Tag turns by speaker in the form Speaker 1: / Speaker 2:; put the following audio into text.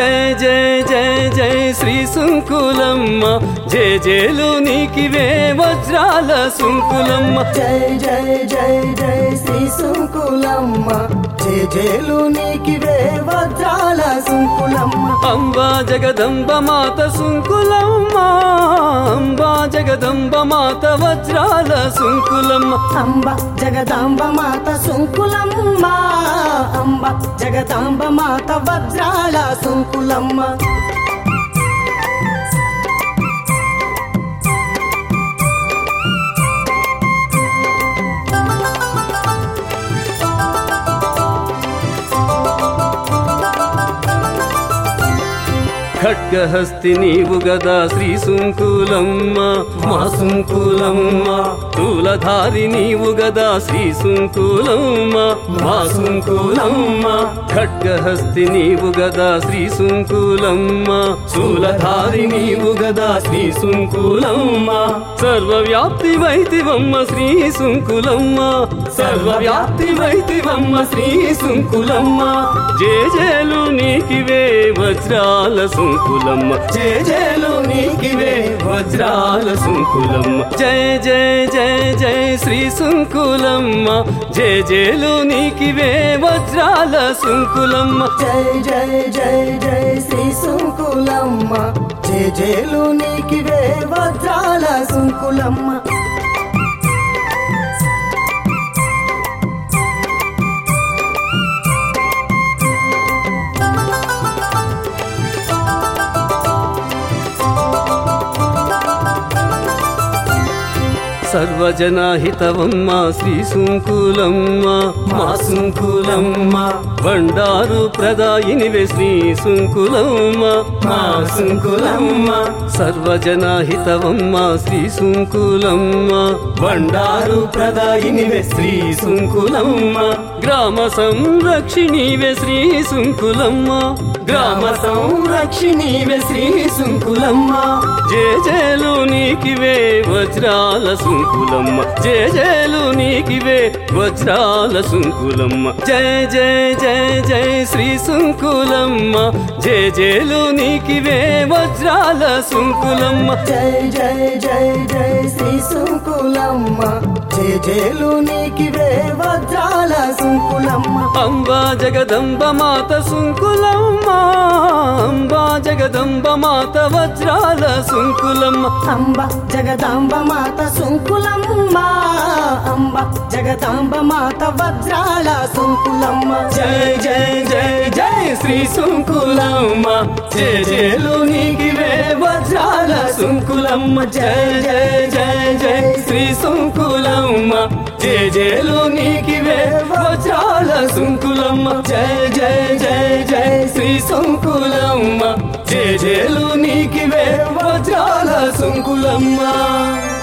Speaker 1: జయ జయ జయ జయ శ్రీ సుంకులమ్మ జయ జయలు నీకివే వజ్రాల సుంకులమ్మ
Speaker 2: జై జై జై జై శ్రీ సుంకులమ్మ జయ జయలు నీకివే వజ్రాల సుంకులమ్మ
Speaker 1: అంబా జగదంబ మాత సుంకులమ్మ అంబా జగదంబ మాత వజ్రాల సుంకులమ్మ
Speaker 2: అంబ జగదాంబ మాత సుంకులమ్మ అంబ జగదాంబ మాత వజ్రాల సుంకులమ్మ
Speaker 1: ఖడ్గహస్తి నీవు గదా శ్రీ సుంకులమ్మ మా సుంకులమ్మ తూలధారి నీవు గదా శ్రీ సుంకులమ్మ మా సుంకులమ్మ ఖడ్గహస్తి నీవు గదా శ్రీ సుంకులమ్మ తూలధారి నీవు గదా శ్రీ సుంకులమ్మ సర్వవ్యాప్తి వైతివమ్మ శ్రీ సుంకులమ్మ సర్వవ్యాప్తి వైతివమ్మ శ్రీ సుంకులమ్మ జయ జయలు నీకివే వజ్రాల సుంకులమ్మ జయ జయలు నీకివే వజ్రాల సుంకులమ్మ జయ జయ జయ జయ శ్రీ సుంకులమ్మ జయ జయలు నీకివే వజ్రాల సుంకులమ్మ
Speaker 2: జై జై జై జై శ్రీ సుంకులమ్మ జయ జయలు నీకివే వజ్రాల సుంకులమ్మ
Speaker 1: సర్వజనహితవమ్మ శ్రీ సుంకులమ్మ మా సుంకులమ్మ బండారు ప్రదాయినివే శ్రీ సుంకులమ్మ మా సుంకులమ్మ సర్వజనహితవమ్మ శ్రీ సుంకులమ్మ బండారు ప్రదాయినివే శ్రీ సుంకులమ్మ గ్రామ సంరక్షిణివే శ్రీ సుంకులమ్మ గ్రామ సంరక్షిణివే శ్రీ సుంకులమ్మ జయ జయలు నీకివే వజ్రాల సుంకులమ్మ జయ జయలు నీకివే వజ్రాల సుంకులమ్మ జయ జయ జయ జయ శ్రీ సుంకులమ్మ జయ జయలు నీకివే వజ్రాల సుంకులమ్మ
Speaker 2: జై జై జై జై శ్రీ సుంకులమ్మ జయ జయలు నీకివే వజ్రాల సుంకులమ్మ
Speaker 1: అంబా జగదంబ మాత సుంకులమ్మ అంబా జగదంబ మాత వజ్రాల సుంకులమ్మ
Speaker 2: అంబ జగదాంబ మాత సుంకులమ్మ అంబ జగదాంబ మాత వజ్రాల సుంకులమ్మ
Speaker 1: జయ జయ జయ జయ శ్రీ సుంకులమ్మ జయ జయలు నీకివే వజ్రాల సుంకులమ్మ జయ జయ జయ జయ శ్రీ సుంకులమ్మ జయ జయలు నీకివే వజ్రాల సుంకులమ్మ జయ జయ జయ జయ శ్రీ సుంకులమ్మ జయ జయలు నీకివే వజ్రాల సుంకులమ్మ